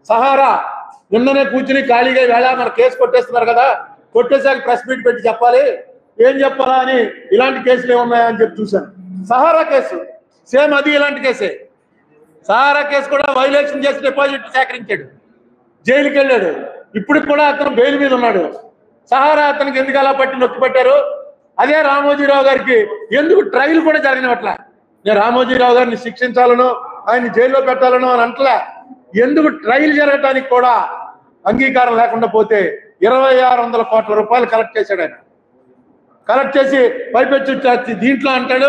Sahara నిన్ననే కూర్చుని ఖాళీగా వేళ మన కేసు కొట్టేస్తున్నారు కదా కొట్టేసాక ప్రెస్ మీట్ పెట్టి చెప్పాలి ఏం చెప్పాలా అని ఇలాంటి కేసులు ఏమున్నాయా అని చెప్పి చూశాను సహారా కేసు సేమ్ అది ఇలాంటి కేసే సహారా కేసు కూడా వైలేషన్ చేసి డిపాజిట్ సేకరించాడు జైలుకి వెళ్ళాడు ఇప్పుడు కూడా అతను బెయిల్ మీద ఉన్నాడు సహారా అతనికి ఎందుకు అలా పట్టి నొక్కి పెట్టారు అదే రామోజీరావు గారికి ఎందుకు ట్రయల్ కూడా జరగనివట్ల నేను రామోజీరావు గారిని శిక్షించాలనో ఆయన్ని జైల్లో పెట్టాలనో అని అంటలే ఎందుకు ట్రయల్ జరగటానికి కూడా అంగీకారం లేకుండా పోతే ఇరవై ఆరు వందల కోట్ల రూపాయలు కలెక్ట్ చేశాడు ఆయన కలెక్ట్ చేసి పైపెచ్చు చేసి దీంట్లో అంటాడు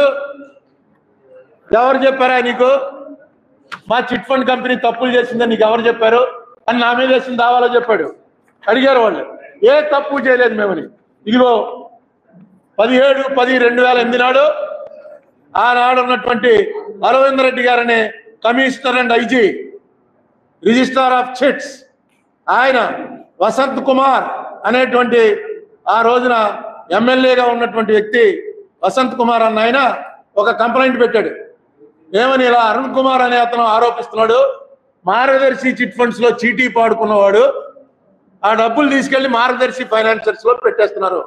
ఎవరు చెప్పారా నీకు మా చిట్ ఫండ్ కంపెనీ తప్పులు చేసిందని నీకు ఎవరు చెప్పారు అని నా మీద వేసిన దావాలో చెప్పాడు అడిగారు వాళ్ళు ఏ తప్పు చేయలేదు మేమని ఇదిగో పదిహేడు పది రెండు వేల ఎనిమిది నాడు ఆనాడు ఉన్నటువంటి అరవింద్ రెడ్డి గారనే commissioner and IG registrar of chits ఆయన వసంత్ కుమార్ అనేటువంటి ఆ రోజున ఎమ్మెల్యేగా ఉన్నటువంటి వ్యక్తి వసంత్ కుమార్ అన్న ఆయన ఒక కంప్లైంట్ పెట్టాడు ఏమని ఇలా అరుణ్ కుమార్ అనే అతను ఆరోపిస్తున్నాడు మార్గదర్శి చిట్ ఫండ్స్ లో చీటీ పాడుకున్నవాడు ఆ డబ్బులు తీసుకెళ్లి మార్గదర్శి ఫైనాన్షియర్స్ లో పెట్టేస్తున్నారు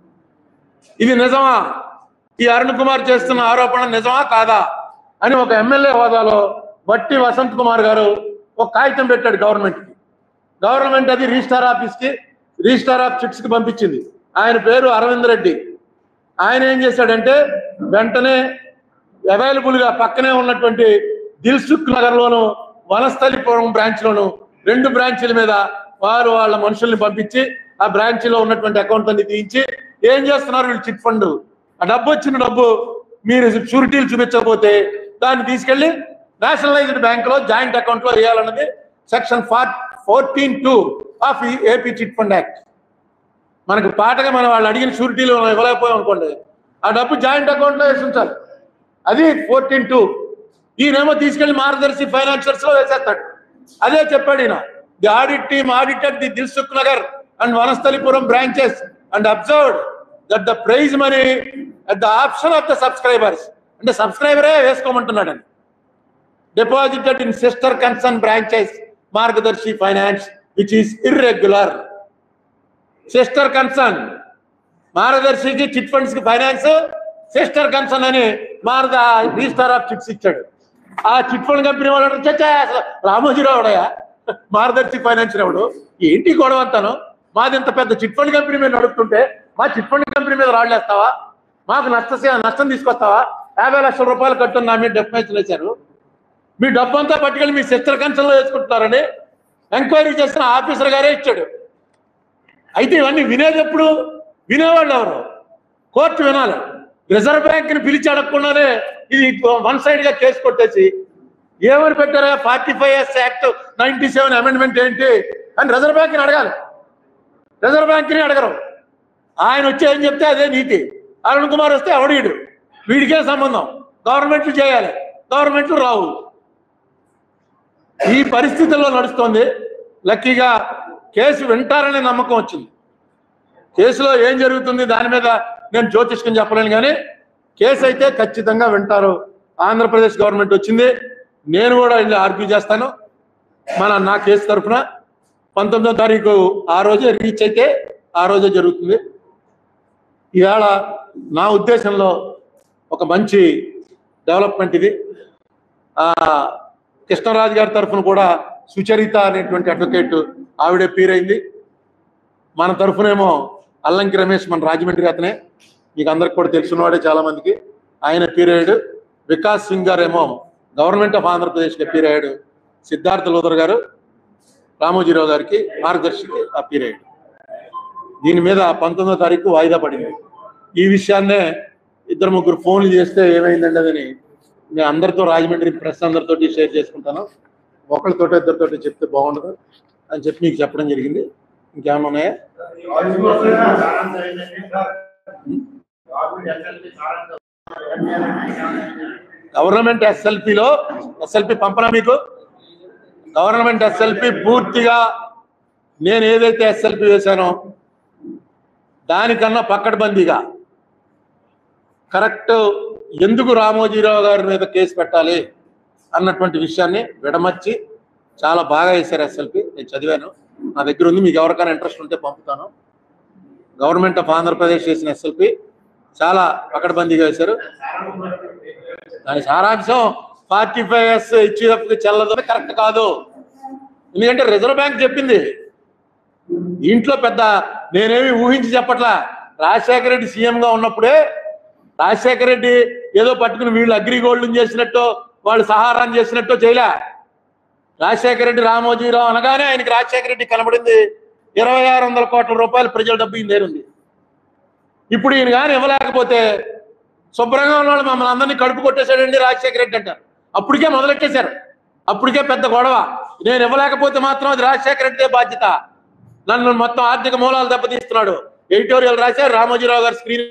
ఇది నిజమా ఈ అరుణ్ కుమార్ చేస్తున్న ఆరోపణ నిజమా కాదా అని ఒక ఎమ్మెల్యే హోదాలో బట్టి వసంత్ కుమార్ గారు ఒక కాగితం పెట్టాడు గవర్నమెంట్ కి గవర్నమెంట్ అది రిజిస్టార్ ఆఫీస్ కి రిజిస్టార్ ఆఫ్ చిట్స్ కి పంపించింది ఆయన పేరు అరవింద్ రెడ్డి ఆయన ఏం చేశాడంటే వెంటనే అవైలబుల్ గా పక్కనే ఉన్నటువంటి దిల్సుఖ్ నగర్ లోను వనస్థలిపురం బ్రాంచ్ లోను రెండు బ్రాంచీల మీద వారు వాళ్ళ మనుషుల్ని పంపించి ఆ బ్రాంచ్ లో ఉన్నటువంటి అకౌంట్ అన్ని తీయించి ఏం చేస్తున్నారు వీళ్ళు చిట్ ఫండ్ ఆ డబ్బు వచ్చిన డబ్బు మీరు షూరిటీలు చూపించకపోతే దాన్ని తీసుకెళ్లి నేషనలైజ్డ్ బ్యాంక్ లో జాయింట్ అకౌంట్ లో వేయాలన్నది section for fourteen two of AP chit fund act మనకు పాటగా మనం వాళ్ళు అడిగిన షూరిటీలు మనం ఇవ్వలేకపోయాం అనుకోండి ఆ డబ్బు జాయింట్ అకౌంట్ లో వేసి ఉంచాలి అది ఫోర్టీన్ టూ ఈయనేమో తీసుకెళ్లి మార్గదర్శి ఫైనాన్షియర్స్ లో వేసేస్తాడు అదే చెప్పాడు ఈయన the audit team audited the Dilsukh Nagar and Vanasthalipuram branches and observed that the prize money at the option of the subscribers అంటే సబ్స్క్రైబరే వేసుకోమంటున్నాడని deposited in sister concern branches margadarshi finance which is irregular sister concern మార్గదర్శికి chit funds కి finance sister concern అని మారద registrar of chits ఇచ్చాడు ఆ chit fund company వాళ్ళు అంటారు, చచ్చా అసలు రామోజీరావు అవడయా మార్గదర్శి ఫైనాన్స్ రావుడు ఏంటి గొడవ అంతాను మాది ఇంత పెద్ద చిట్ ఫండ్ కంపెనీ మీద నడుపుతుంటే మా చిట్ ఫండ్ కంపెనీ మీద రాళ్ళేస్తావా మాకు నష్ట నష్టం తీసుకొస్తావా యాభై లక్షల రూపాయలు కట్టున్న నా మీద డెఫినేషన్ వేశారు మీ డబ్బు అంతా పట్టుకెళ్ళి మీ సిస్టర్ కన్సర్న్లో వేసుకుంటున్నారని ఎంక్వైరీ చేసిన ఆఫీసర్ గారే ఇచ్చాడు అయితే ఇవన్నీ వినేది ఎప్పుడు వినేవాళ్ళు ఎవరు కోర్టు వినాలి రిజర్వ్ బ్యాంక్ ని పిలిచి అడగకుండానే ఇది వన్ సైడ్ గా కేసు కొట్టేసి ఏమని పెట్టారా forty five S act ninety seven amendment ఏంటి అని రిజర్వ్ బ్యాంక్ ని అడగాలి రిజర్వ్ బ్యాంక్ ని అడగరు ఆయన వచ్చి ఏం చెప్తే అదే నీతి అరుణ్ కుమార్ వస్తే అవడీడు వీడికే సంబంధం గవర్నమెంట్లు చేయాలి గవర్నమెంట్లు రావు ఈ పరిస్థితుల్లో నడుస్తోంది లక్కీగా కేసు వింటారనే నమ్మకం వచ్చింది కేసులో ఏం జరుగుతుంది దాని మీద నేను జ్యోతిష్కం చెప్పలేను కానీ కేసు అయితే ఖచ్చితంగా వింటారు ఆంధ్రప్రదేశ్ గవర్నమెంట్ వచ్చింది నేను కూడా వెళ్ళి ఆర్గ్యూ చేస్తాను మన నా కేసు తరఫున పంతొమ్మిదో తారీఖు ఆ రోజే రీచ్ అయితే ఆ రోజే జరుగుతుంది ఈవేళ నా ఉద్దేశంలో ఒక మంచి డెవలప్మెంట్ ఇది ఆ కృష్ణరాజు గారి తరఫున కూడా సుచరిత అనేటువంటి అడ్వకేట్ ఆవిడే పీరైంది మన తరఫునేమో అల్లంకి రమేష్ మన రాజమండ్రి అతనే మీకు అందరికి కూడా తెలుసున్నవాడే చాలా మందికి ఆయన పీరియడ్ వికాస్ సింగ్ గారు ఏమో గవర్నమెంట్ ఆఫ్ ఆంధ్రప్రదేశ్కి పీరియడ్ సిద్ధార్థ లోదర్ గారు రామోజీరావు గారికి మార్గదర్శికి ఆ పీరియడ్ దీని మీద పంతొమ్మిదో తారీఖు వాయిదా పడింది ఈ విషయాన్నే ఇద్దరు ముగ్గురు ఫోన్లు చేస్తే ఏమైందండి అదని నేను అందరితో రాజమండ్రి ప్రెస్ అందరితోటి షేర్ చేసుకుంటాను ఒకరితోటి ఇద్దరితోటి చెప్తే బాగుండదు అని చెప్పి మీకు చెప్పడం జరిగింది ఇంకేమైనా ఉన్నాయా గవర్నమెంట్ ఎస్ఎల్పిలో ఎస్ఎల్పి పంపనా మీకు గవర్నమెంట్ ఎస్ఎల్పి పూర్తిగా నేను ఏదైతే ఎస్ఎల్పి వేశానో దానికన్నా పక్కడబందీగా కరెక్ట్ ఎందుకు రామోజీరావు గారి మీద కేసు పెట్టాలి అన్నటువంటి విషయాన్ని విడమర్చి చాలా బాగా వేశారు ఎస్ఎల్పి నేను చదివాను నా దగ్గర ఉంది మీకు ఎవరికైనా ఇంట్రెస్ట్ ఉంటే పంపుతాను గవర్నమెంట్ ఆఫ్ ఆంధ్రప్రదేశ్ చేసిన ఎస్ఎల్పి చాలా పకడ్బందీగా వేశారు దాని సారాంశం ఫార్టీ ఫైవ్ ఎస్ హెచ్ఎఫ్ చెల్లదు కరెక్ట్ కాదు ఎందుకంటే రిజర్వ్ బ్యాంక్ చెప్పింది ఇంట్లో పెద్ద నేనేమి ఊహించి చెప్పట్లా రాజశేఖర రెడ్డి సీఎం గా ఉన్నప్పుడే రాజశేఖర రెడ్డి ఏదో పట్టుకుని వీళ్ళు అగ్రిగోల్డ్ చేసినట్టు వాళ్ళు సహారాన్ని చేసినట్టు చేయలే రాజశేఖర రెడ్డి రామోజీరావు అనగానే ఆయనకి రాజశేఖర రెడ్డి కనబడింది ఇరవై ఆరు వందల కోట్ల రూపాయలు ప్రజల డబ్బు ఈయన దగ్గర ఉంది ఇప్పుడు ఈయన కానీ ఇవ్వలేకపోతే శుభ్రంగా ఉన్నవాళ్ళు మమ్మల్ని అందరినీ కడుపు కొట్టేశాడండి రాజశేఖర రెడ్డి అంటారు అప్పటికే మొదలెట్టేశారు అప్పటికే పెద్ద గొడవ నేను ఇవ్వలేకపోతే మాత్రం అది రాజశేఖర రెడ్డిదే బాధ్యత నన్ను మొత్తం ఆర్థిక మూలాలు దెబ్బతీస్తున్నాడు ఎడిటోరియల్ రాశారు రామోజీరావు గారు స్క్రీన్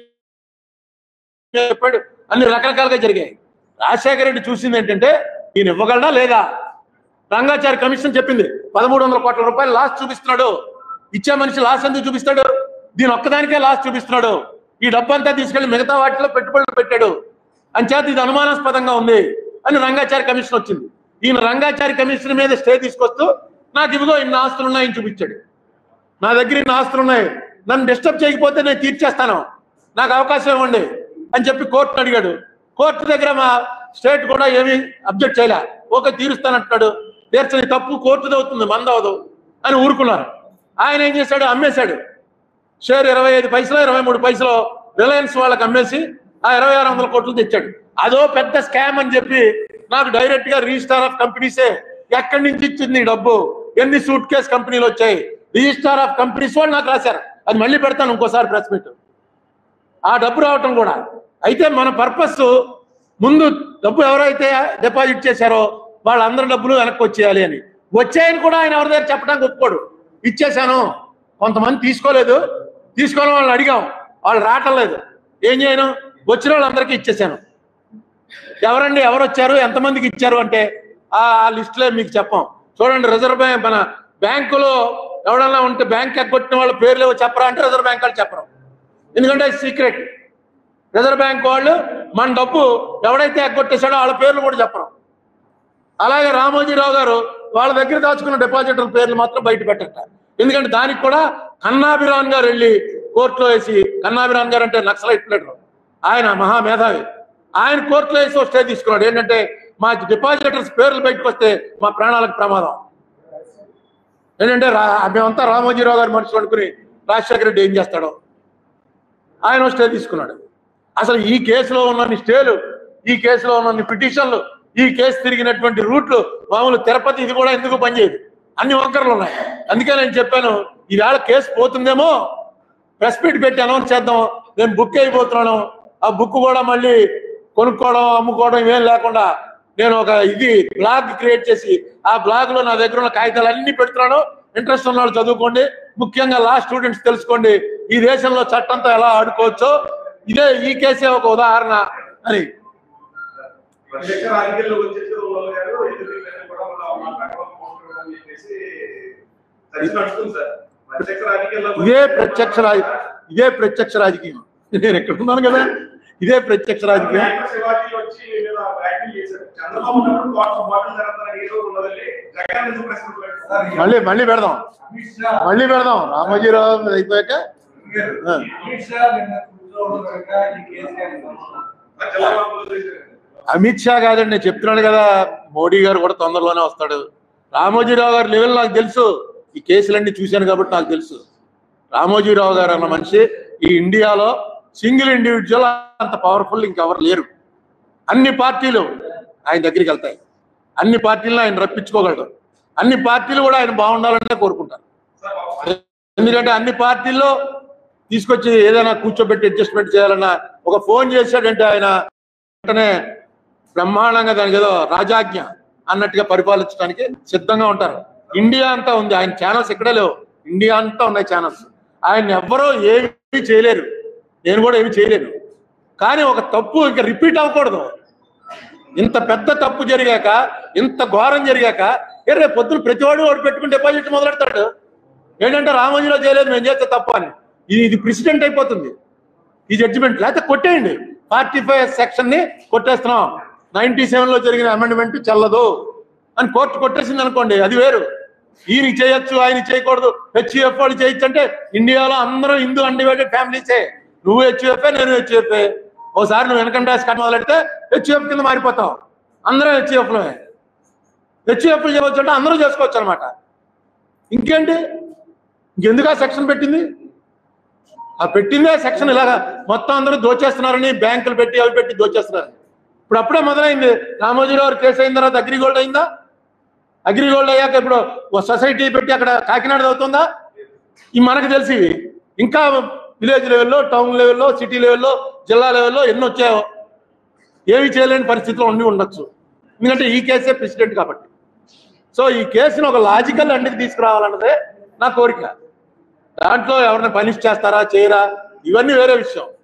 మీద చెప్పాడు అన్ని రకరకాలుగా జరిగాయి రాజశేఖర రెడ్డి చూసింది ఏంటంటే ఈయన ఇవ్వగలడా లేదా రంగాచారి కమిషన్ చెప్పింది పదమూడు వందల కోట్ల రూపాయలు లాస్ చూపిస్తున్నాడు ఇచ్చే మనిషి లాస్ ఎందుకు చూపిస్తాడు దీని ఒక్కదానికే లాస్ చూపిస్తున్నాడు ఈ డబ్బంతా తీసుకెళ్లి మిగతా వాటిలో పెట్టుబడులు పెట్టాడు అంచేత ఇది అనుమానాస్పదంగా ఉంది అని రంగాచారి కమిషన్ వచ్చింది ఈయన రంగాచారి కమిషన్ మీద స్టే తీసుకొస్తూ నాకు ఇవిగో ఇన్ని ఆస్తులు ఉన్నాయని చూపించాడు నా దగ్గర ఇన్ని ఆస్తులు ఉన్నాయి నన్ను డిస్టర్బ్ చేయకపోతే నేను తీర్చేస్తాను నాకు అవకాశం ఇవ్వండి అని చెప్పి కోర్టు అడిగాడు కోర్టు దగ్గర మా స్టేట్ కూడా ఏమీ అబ్జెక్ట్ చేయలే ఓకే తీరుస్తానంటున్నాడు తీర్చని తప్పు కోర్టుది అవుతుంది మందవదు అని ఊరుకున్నారు ఆయన ఏం చేశాడు అమ్మేశాడు షేర్ ఇరవై ఐదు పైసలు ఇరవై మూడు పైసలు రిలయన్స్ వాళ్ళకి అమ్మేసి ఆ ఇరవై ఆరు వందల కోట్లు తెచ్చాడు అదో పెద్ద స్కామ్ అని చెప్పి నాకు డైరెక్ట్ గా రిజిస్టార్ ఆఫ్ కంపెనీసే ఎక్కడి నుంచి ఇచ్చింది ఈ డబ్బు ఎన్ని సూట్ కేస్ కంపెనీలు వచ్చాయి రిజిస్టార్ ఆఫ్ కంపెనీస్ వాళ్ళు నాకు రాశారు అది మళ్ళీ పెడతాను ఇంకోసారి ప్రెస్ మీట్ ఆ డబ్బు రావటం కూడా అయితే మన పర్పస్ ముందు డబ్బు ఎవరైతే డిపాజిట్ చేశారో వాళ్ళందరి డబ్బులు వెనక్కి వచ్చేయాలి అని వచ్చాయని కూడా ఆయన ఎవరి దగ్గర చెప్పడానికి ఒప్పుకోడు ఇచ్చేశాను కొంతమంది తీసుకోలేదు తీసుకోవాలని వాళ్ళని అడిగాం వాళ్ళు రావటం లేదు ఏం చేయను వచ్చిన వాళ్ళందరికీ ఇచ్చేశాను ఎవరండి ఎవరు వచ్చారు ఎంతమందికి ఇచ్చారు అంటే ఆ లిస్టులే మీకు చెప్పాం చూడండి రిజర్వ్ బ్యాంక్ మన బ్యాంకులో ఎవడన్నా ఉంటే బ్యాంక్ ఎగ్గొట్టిన వాళ్ళ పేర్లు ఏవో చెప్పరా అంటే రిజర్వ్ బ్యాంక్ వాళ్ళు చెప్పరు ఎందుకంటే సీక్రెట్ రిజర్వ్ బ్యాంక్ వాళ్ళు మన డబ్బు ఎవడైతే ఎగ్గొట్టేశాడో వాళ్ళ పేర్లు కూడా చెప్పరు అలాగే రామోజీరావు గారు వాళ్ళ దగ్గర దాచుకున్న డిపాజిటర్ల పేర్లు మాత్రం బయట పెట్టట ఎందుకంటే దానికి కూడా కన్నాభిరాన్ గారు వెళ్ళి కోర్టులో వేసి కన్నాభిరాన్ గారు అంటే నక్సలైట్ లీడర్ ఆయన మహా మేధావి ఆయన కోర్టులో వేసి ఒక స్టే తీసుకున్నాడు ఏంటంటే మా డిపాజిటర్స్ పేర్లు బయటకు వస్తే మా ప్రాణాలకు ప్రమాదం ఏంటంటే రా మేమంతా రామోజీరావు గారి మనుషులు అనుకుని రాజశేఖర రెడ్డి ఏం చేస్తాడో ఆయన స్టే తీసుకున్నాడు అసలు ఈ కేసులో ఉన్నన్ని స్టేలు ఈ కేసులో ఉన్నన్ని పిటిషన్లు ఈ కేసు తిరిగినటువంటి రూట్లు మామూలు తిరుపతి ఇది కూడా ఎందుకు పనిచేయదు అన్ని వంకరలు ఉన్నాయి అందుకే నేను చెప్పాను ఈవేళ కేసు పోతుందేమో ప్రెస్ మీట్ పెట్టి అనౌన్స్ చేద్దాం నేను బుక్ అయిపోతున్నాను ఆ బుక్ కూడా మళ్ళీ కొనుక్కోవడం అమ్ముకోవడం ఇవేం లేకుండా నేను ఒక ఇది బ్లాగ్ క్రియేట్ చేసి ఆ బ్లాగ్ లో నా దగ్గర ఉన్న కాగితాలు అన్ని పెడుతున్నాను ఇంట్రెస్ట్ ఉన్న వాళ్ళు చదువుకోండి ముఖ్యంగా లా స్టూడెంట్స్ తెలుసుకోండి ఈ దేశంలో చట్టంతో ఎలా ఆడుకోవచ్చో ఇదే ఈ కేసే ఒక ఉదాహరణ అని ప్రత్యక్ష రాజకీయాల్లోకి వచ్చేసి రోజు గారు ఎదురు కూడా మనం మాట్లాడడం పోస్టర్ అని చెప్పేసి చర్చ నడుస్తుంది సార్ ప్రత్యక్ష రాజకీయాల్లో ఇదే ప్రత్యక్ష రాజ ఇదే ప్రత్యక్ష రాజకీయం నేను ఎక్కడ ఉన్నాను కదా ఇదే ప్రత్యక్ష రాజకీయం బ్యాంకు శివాజీ వచ్చి మీ మీద వ్యాఖ్యలు చేశారు చంద్రబాబు ఉన్నప్పుడు బాటిల్ బాటిల్ జరుగుతారని ఏదో ఉన్నది జగన్ ఎందుకు ప్రెస్ మీట్ పెట్టారు? మళ్ళీ మళ్ళీ పెడదాం అమిత్ షా మళ్ళీ పెడదాం రామోజీరావు మీద అయిపోయాక ఆ. అమిత్ షా నిన్న కూర్చోవడం కనుక ఈ కేసు కానీ చంద్రబాబు చేశారు. అమిత్ షా కాదండి నేను చెప్తున్నాను కదా మోడీ గారు కూడా తొందరలోనే వస్తాడు రామోజీరావు గారి లెవెల్ నాకు తెలుసు ఈ కేసులన్నీ చూశాను కాబట్టి నాకు తెలుసు రామోజీరావు గారు అన్న మనిషి ఈ ఇండియాలో సింగిల్ ఇండివిజువల్ అంత పవర్ఫుల్ ఇంకెవరు లేరు అన్ని పార్టీలు ఆయన దగ్గరికి వెళ్తాయి అన్ని పార్టీలను ఆయన రప్పించుకోగలడు అన్ని పార్టీలు కూడా ఆయన బాగుండాలంటే కోరుకుంటారు సార్ బాబు, ఎందుకంటే అన్ని పార్టీల్లో తీసుకొచ్చి ఏదైనా కూర్చోబెట్టి అడ్జస్ట్మెంట్ చేయాలన్నా ఒక ఫోన్ చేశాడంటే ఆయన వెంటనే బ్రహ్మాండంగా దానికి ఏదో రాజాజ్ఞ అన్నట్టుగా పరిపాలించడానికి సిద్ధంగా ఉంటారు ఇండియా అంతా ఉంది ఆయన ఛానల్స్ ఇక్కడే లేవు ఇండియా అంతా ఉన్నాయి ఛానల్స్ ఆయన ఎవ్వరూ ఏమీ చేయలేరు నేను కూడా ఏమీ చేయలేను కానీ ఒక తప్పు ఇంకా రిపీట్ అవ్వకూడదు ఇంత పెద్ద తప్పు జరిగాక ఇంత ఘోరం జరిగాక ఏ రేపు పొద్దున ప్రతివాడు వాడు పెట్టుకుని డిపాజిట్ మొదలెడతాడు ఏంటంటే రామోజీలో చేయలేదు మేము చేస్తే తప్పు అని ఇది ఇది ప్రెసిడెంట్ అయిపోతుంది ఈ జడ్జిమెంట్ లేకపోతే కొట్టేయండి ఫార్టీ ఫైవ్ సెక్షన్ ని కొట్టేస్తున్నాం నైన్టీ సెవెన్ లో జరిగిన అమెండ్మెంట్ చెల్లదు అని కోర్టు కొట్టేసింది అనుకోండి అది వేరు ఈయన చేయొచ్చు ఆయన చేయకూడదు హెచ్యుఎఫ్ వాళ్ళు చేయొచ్చు అంటే ఇండియాలో అందరూ హిందూ అన్డివైడెడ్ ఫ్యామిలీసే నువ్వు హెచ్యుఎఫ్ఏ నేను హెచ్యుఎఫ్ఏ ఓసారి నువ్వు ఇన్కమ్ ట్యాక్స్ కట్ట మొదలెడితే హెచ్యుఎఫ్ కింద మారిపోతావు అందరం హెచ్యుఎఫ్లో హెచ్యుఎఫ్ చేయవచ్చు అంటే అందరూ చేసుకోవచ్చు అనమాట ఇంకేంటి ఇంకెందుకు ఆ సెక్షన్ పెట్టింది ఆ పెట్టిందే సెక్షన్ ఇలాగా మొత్తం అందరూ దోచేస్తున్నారని బ్యాంకులు పెట్టి అవి పెట్టి దోచేస్తున్నారు ఇప్పుడు అప్పుడే మొదలైంది రామోజీరావు గారు కేసు అయిన తర్వాత అగ్రిగోల్డ్ అయిందా అగ్రిగోల్డ్ అయ్యాక ఇప్పుడు ఓ సొసైటీ పెట్టి అక్కడ కాకినాడ అవుతుందా ఈ మనకు తెలిసి ఇవి. ఇంకా విలేజ్ లెవెల్లో టౌన్ లెవెల్లో సిటీ లెవెల్లో జిల్లా లెవెల్లో ఎన్ని వచ్చాయో ఏమి చేయలేని పరిస్థితిలో ఉండి ఉండొచ్చు ఎందుకంటే ఈ కేసే ప్రెసిడెంట్ కాబట్టి సో ఈ కేసుని ఒక లాజికల్ ఎండ్కి తీసుకురావాలన్నదే నా కోరిక దాంట్లో ఎవరిని పనిష్ చేస్తారా చేయరా ఇవన్నీ వేరే విషయం